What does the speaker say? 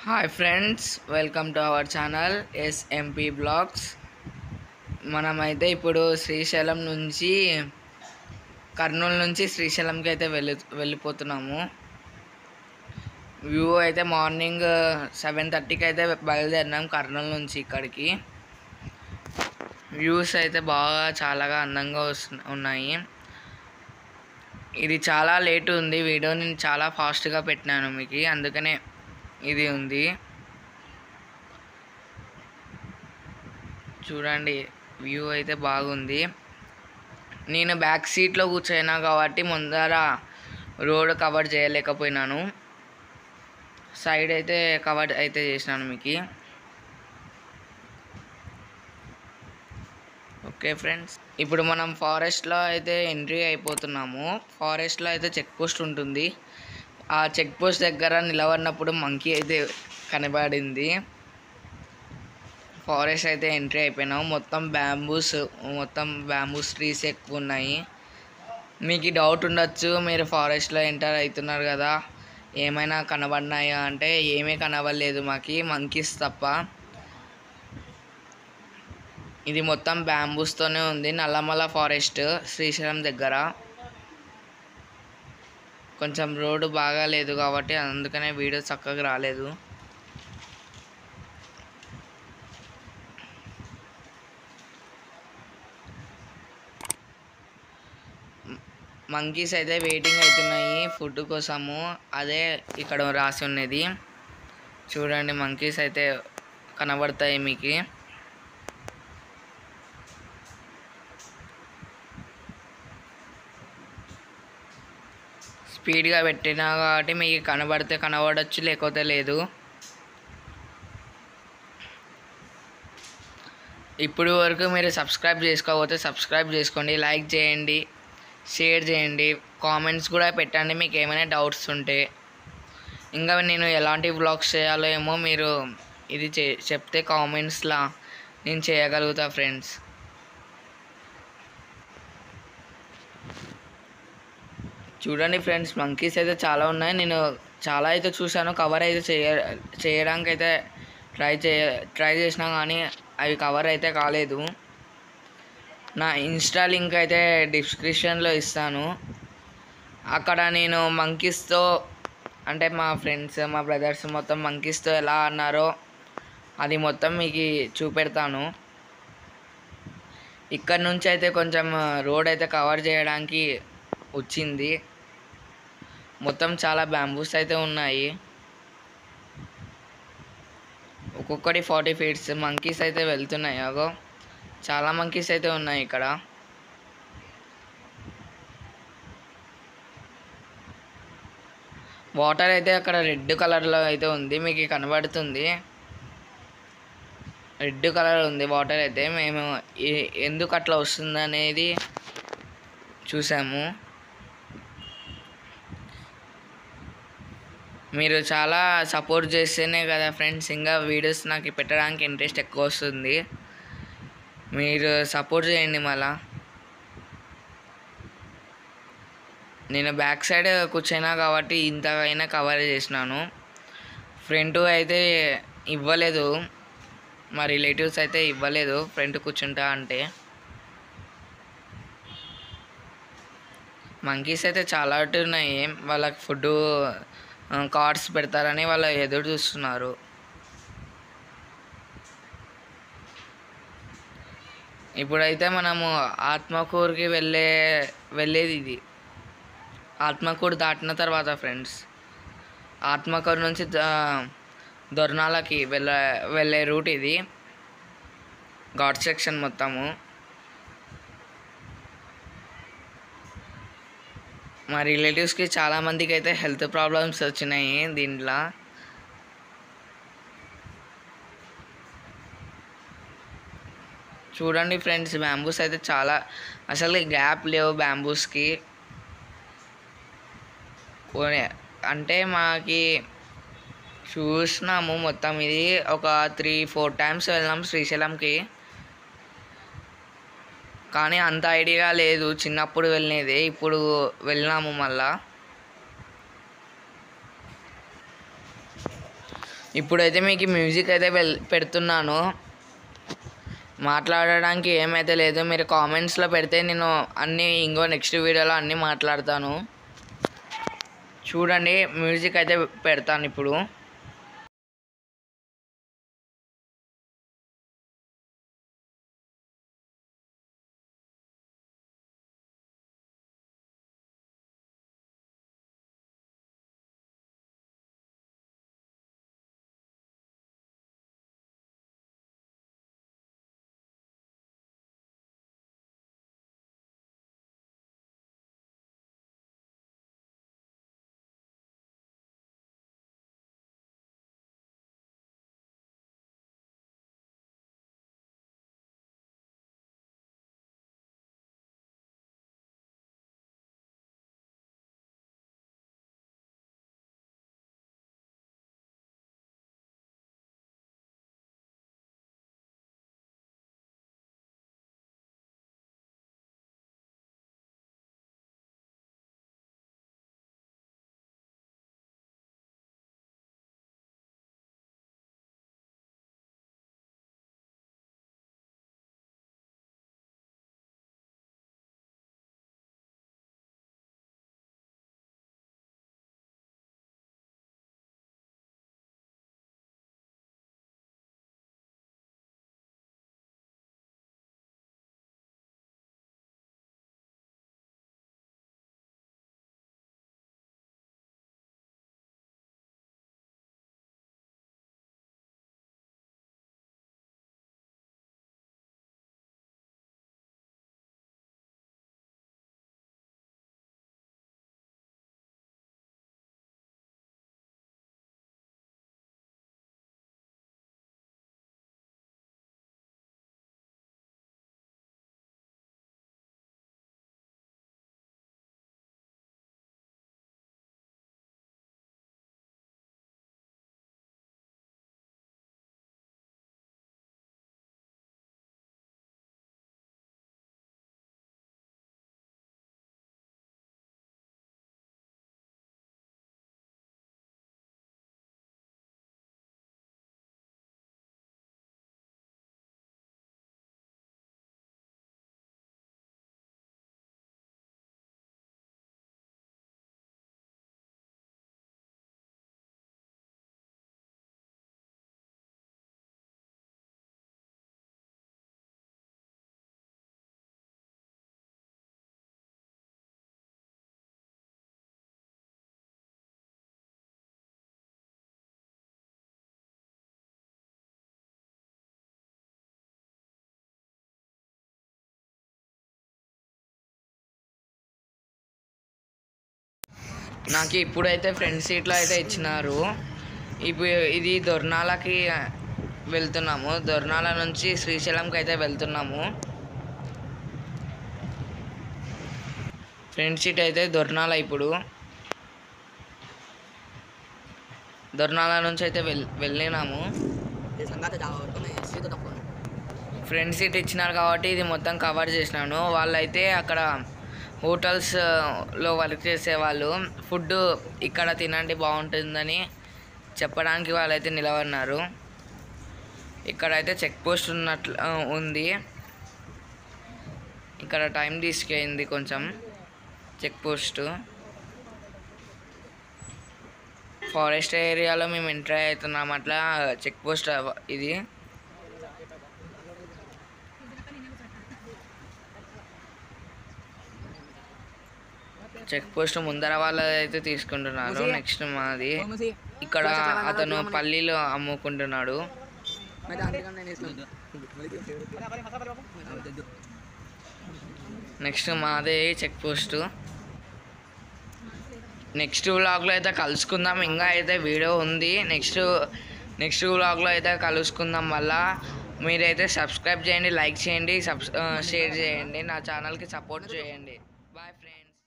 hi friends welcome to our channel SMP blogs మనమైతే ఇప్పుడు శ్రీశైలం నుంచి కర్నూలు నుంచి శ్రీశైలంకి అయితే వెళ్ళి వెళ్ళిపోతున్నాము వ్యూ అయితే మార్నింగ్ సెవెన్ థర్టీకి అయితే బయలుదేరినాం కర్నూలు నుంచి ఇక్కడికి వ్యూస్ అయితే బాగా చాలాగా అందంగా వస్తు ఉన్నాయి ఇది చాలా లేట్ ఉంది వీడియో నేను చాలా ఫాస్ట్గా పెట్టినాను మీకు అందుకనే ఇది ఉంది చూడండి వ్యూ అయితే బాగుంది నేను బ్యాక్ సీట్లో కూర్చోయినా కాబట్టి ముందర రోడ్ కవర్ చేయలేకపోయినాను సైడ్ అయితే కవర్ అయితే చేసినాను మీకు ఓకే ఫ్రెండ్స్ ఇప్పుడు మనం ఫారెస్ట్లో అయితే ఎంట్రీ అయిపోతున్నాము ఫారెస్ట్లో అయితే చెక్ పోస్ట్ ఉంటుంది ఆ చెక్ పోస్ట్ దగ్గర నిలబడినప్పుడు మంకీ అయితే కనబడింది ఫారెస్ట్ అయితే ఎంట్రీ అయిపోయినాము మొత్తం బ్యాంబూస్ మొత్తం బ్యాంబూస్ ట్రీస్ ఎక్కువ ఉన్నాయి మీకు డౌట్ ఉండొచ్చు మీరు ఫారెస్ట్లో ఎంటర్ అవుతున్నారు కదా ఏమైనా కనబడినాయా అంటే ఏమీ కనబడలేదు మాకు మంకీస్ తప్ప ఇది మొత్తం బ్యాంబూస్తోనే ఉంది నల్లమల ఫారెస్ట్ శ్రీశైలం దగ్గర కొంచెం రోడ్డు బాగాలేదు కాబట్టి అందుకనే వీడియో చక్కగా రాలేదు మంకీస్ అయితే వెయిటింగ్ అవుతున్నాయి ఫుడ్ కోసము అదే ఇక్కడ రాసి ఉన్నది చూడండి మంకీస్ అయితే కనబడతాయి మీకు స్పీడ్గా పెట్టినా కాబట్టి మీకు కనబడితే కనబడచ్చు లేకపోతే లేదు ఇప్పుడు వరకు మీరు సబ్స్క్రైబ్ చేసుకోకపోతే సబ్స్క్రైబ్ చేసుకోండి లైక్ చేయండి షేర్ చేయండి కామెంట్స్ కూడా పెట్టండి మీకు ఏమైనా డౌట్స్ ఉంటే ఇంకా నేను ఎలాంటి వ్లాగ్స్ చేయాలో ఏమో మీరు ఇది చే చెప్తే కామెంట్స్లా నేను చేయగలుగుతా ఫ్రెండ్స్ చూడండి ఫ్రెండ్స్ మంకీస్ అయితే చాలా ఉన్నాయి నేను చాలా అయితే చూశాను కవర్ అయితే చేయ చేయడానికి అయితే ట్రై చేయ ట్రై చేసినా కానీ అవి కవర్ అయితే కాలేదు నా ఇన్స్టా లింక్ అయితే డిస్క్రిప్షన్లో ఇస్తాను అక్కడ నేను మంకీస్తో అంటే మా ఫ్రెండ్స్ మా బ్రదర్స్ మొత్తం మంకీస్తో ఎలా అన్నారో అది మొత్తం మీకు చూపెడతాను ఇక్కడ నుంచి అయితే కొంచెం రోడ్ అయితే కవర్ చేయడానికి వచ్చింది మొత్తం చాలా బ్యాంబూస్ అయితే ఉన్నాయి ఒక్కొక్కటి ఫార్టీ ఫీట్స్ మంకీస్ అయితే వెళ్తున్నాయి అగో చాలా మంకీస్ అయితే ఉన్నాయి ఇక్కడ వాటర్ అయితే అక్కడ రెడ్ కలర్లో అయితే ఉంది మీకు కనబడుతుంది రెడ్ కలర్ ఉంది వాటర్ అయితే మేము ఏ- ఎందుకు అట్లా వస్తుంది అనేది చూసాము మీరు చాలా సపోర్ట్ చేస్తేనే కదా ఫ్రెండ్స్ ఇంకా వీడియోస్ నాకు పెట్టడానికి ఇంట్రెస్ట్ ఎక్కువ వస్తుంది మీరు సపోర్ట్ చేయండి మళ్ళా నేను బ్యాక్ సైడ్ కూర్చున్నా కాబట్టి ఇంతకైనా కవర్ చేసినాను ఫ్రంట్ అయితే ఇవ్వలేదు మా రిలేటివ్స్ అయితే ఇవ్వలేదు ఫ్రంట్ కూర్చుంటా అంటే మంకీస్ అయితే చాలా అటు ఉన్నాయి వాళ్ళకి ఫుడ్ కార్డ్స్ పెడతారని వాళ్ళు ఎదురు చూస్తున్నారు ఇప్పుడైతే మనము ఆత్మకూరుకి వెళ్ళే వెళ్ళేది ఇది ఆత్మకూరు దాటిన తర్వాత ఫ్రెండ్స్ ఆత్మకూరు నుంచి ద- దొర్నాలకి వెళ్ళ వెళ్ళే రూట్ ఇది ఘాట్ సెక్షన్ మొత్తము మా రిలేటివ్స్కి చాలామందికి అయితే హెల్త్ ప్రాబ్లమ్స్ వచ్చినాయి దీంట్లో చూడండి ఫ్రెండ్స్ బ్యాంబూస్ అయితే చాలా అసలు గ్యాప్ లేవు బ్యాంబూస్కి పోనీ- అంటే మాకి చూసినాము మొత్తం ఇది ఒక త్రీ ఫోర్ టైమ్స్ వెళ్ళినాం శ్రీశైలంకి కానీ అంత ఐడియా లేదు చిన్నప్పుడు వెళ్ళినది ఇప్పుడు వెళ్ళినాము మళ్ళా ఇప్పుడైతే మీకు మ్యూజిక్ అయితే వెల్ పెడుతున్నాను మాట్లాడడానికి ఏమైతే లేదు మీరు కామెంట్స్లో పెడితే నేను అన్నీ ఇంకో నెక్స్ట్ వీడియోలో అన్నీ మాట్లాడతాను చూడండి మ్యూజిక్ అయితే పెడతాను ఇప్పుడు నాకు ఇప్పుడైతే ఫ్రంట్ సీట్లో అయితే ఇచ్చినారు ఇప్పుడు ఇది దొర్నాలకి వెళ్తున్నాము దొర్నాల నుంచి శ్రీశైలంకి అయితే వెళ్తున్నాము ఫ్రంట్ సీట్ అయితే దొర్నాల ఇప్పుడు దొర్నాల నుంచి అయితే వెళ్ వెళ్ళినాము ఫ్రంట్ సీట్ ఇచ్చినారు కాబట్టి ఇది మొత్తం కవర్ చేసినాను వాళ్ళైతే అక్కడ హోటల్స్ లో వర్క్ చేసేవాళ్ళు ఫుడ్ ఇక్కడ తినండి బాగుంటుందని చెప్పడానికి వాళ్ళైతే నిలబడినారు ఇక్కడైతే చెక్ పోస్ట్ ఉన్నట్లు ఆ, ఉంది ఇక్కడ టైం తీసుకెళ్ళింది కొంచెం చెక్ పోస్ట్ ఫారెస్ట్ ఏరియాలో మేము ఎంటర్ అవుతున్నాం అట్లా చెక్ పోస్ట్ అవ- ఇది చెక్ పోస్ట్ ముందర వాళ్ళది అయితే తీసుకుంటున్నారు నెక్స్ట్ మాది ఇక్కడ అతను పల్లీలు అమ్ముకుంటున్నాడు నెక్స్ట్ మాదే చెక్ పోస్ట్ నెక్స్ట్ వ్లాగ్లో అయితే కలుసుకుందాం ఇంకా అయితే వీడియో ఉంది నెక్స్ట్ నెక్స్ట్ వ్లాగ్లో అయితే కలుసుకుందాం మళ్ళా మీరైతే సబ్స్క్రైబ్ చేయండి లైక్ చేయండి సబ్స్ షేర్ చేయండి నా ఛానల్కి సపోర్ట్ చేయండి